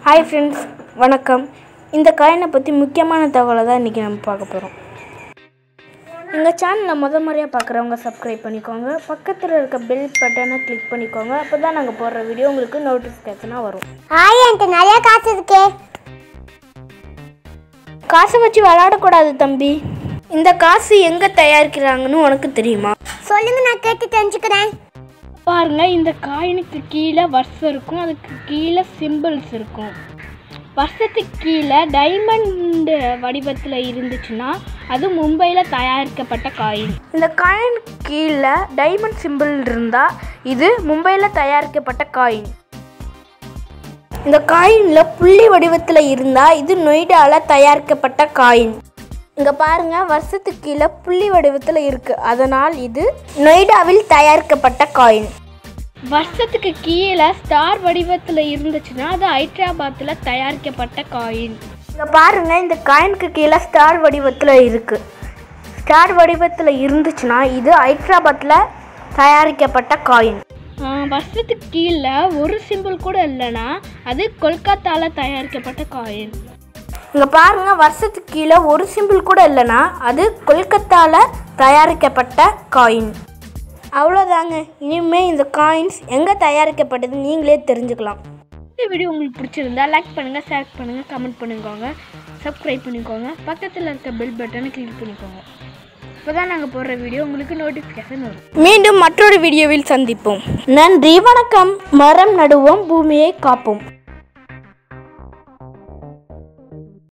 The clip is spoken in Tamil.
ஹாய் ஃப்ரெண்ட்ஸ் வணக்கம் இந்த காயினை பற்றி முக்கியமான தகவலை தான் இன்றைக்கி நம்ம பார்க்க போகிறோம் எங்கள் சேனலை முத முறையாக பார்க்குறவங்க சப்ஸ்கிரைப் பண்ணிக்கோங்க பக்கத்தில் இருக்க பெல் பட்டனை கிளிக் பண்ணிக்கோங்க அப்போ தான் நாங்கள் போடுற வீடியோ உங்களுக்கு நோட்டிஃபிகேஷனாக வரும் ஆய் என்கிட்ட நிறைய காசு இருக்கே காசை வச்சு விளையாடக்கூடாது தம்பி இந்த காசு எங்கே தயாரிக்கிறாங்கன்னு உனக்கு தெரியுமா சொல்லுங்க நான் கேட்டு தெரிஞ்சுக்கிறேன் பாருங்க இந்த காயினுக்கு கீழே வருஷம் இருக்கும் அதுக்கு கீழே சிம்பிள்ஸ் இருக்கும் வருஷத்துக்கு கீழே டைமண்ட் வடிவத்தில் இருந்துச்சுன்னா அது மும்பையில் தயாரிக்கப்பட்ட காயின் இந்த காயின் கீழே டைமண்ட் சிம்பிள் இருந்தால் இது மும்பையில் தயாரிக்கப்பட்ட காயின் இந்த காயினில் புள்ளி வடிவத்தில் இருந்தால் இது நொய்டாவில் தயாரிக்கப்பட்ட காயின் இங்கே பாருங்க வருஷத்துக்கு கீழே புள்ளி வடிவத்தில் இருக்கு அதனால் இது நொய்டாவில் தயாரிக்கப்பட்ட காயின் வருஷத்துக்கு கீழே ஸ்டார் வடிவத்தில் இருந்துச்சுன்னா அது ஹைதராபாத்தில் தயாரிக்கப்பட்ட காயின் இங்கே பாருங்க இந்த காயினுக்கு கீழே ஸ்டார் வடிவத்தில் இருக்கு ஸ்டார் வடிவத்தில் இருந்துச்சுன்னா இது ஹைதராபாத்தில் தயாரிக்கப்பட்ட காயின் வருஷத்துக்கு கீழே ஒரு சிம்பிள் கூட இல்லைன்னா அது கொல்கத்தாவில் தயாரிக்கப்பட்ட காயின் இங்கே பாருங்க வருஷத்துக்கு கீழே ஒரு சிம்பிள் கூட இல்லைன்னா அது கொல்கத்தாவில் தயாரிக்கப்பட்ட காயின் அவ்வளோதாங்க இனிமேல் இந்த காயின்ஸ் எங்கே தயாரிக்கப்பட்டது நீங்களே தெரிஞ்சுக்கலாம் இந்த வீடியோ உங்களுக்கு பிடிச்சிருந்தா லைக் பண்ணுங்கள் ஷேர் பண்ணுங்கள் கமெண்ட் பண்ணிக்கோங்க சப்ஸ்கிரைப் பண்ணிக்கோங்க பக்கத்தில் இருக்க பெல் பட்டனை கிளிக் பண்ணிக்கோங்க இப்போ தான் நாங்கள் போடுற வீடியோ உங்களுக்கு நோட்டிஃபிகேஷன் வரும் மீண்டும் மற்றொரு வீடியோவில் சந்திப்போம் நன்றி வணக்கம் மரம் நடுவோம் பூமியை காப்போம்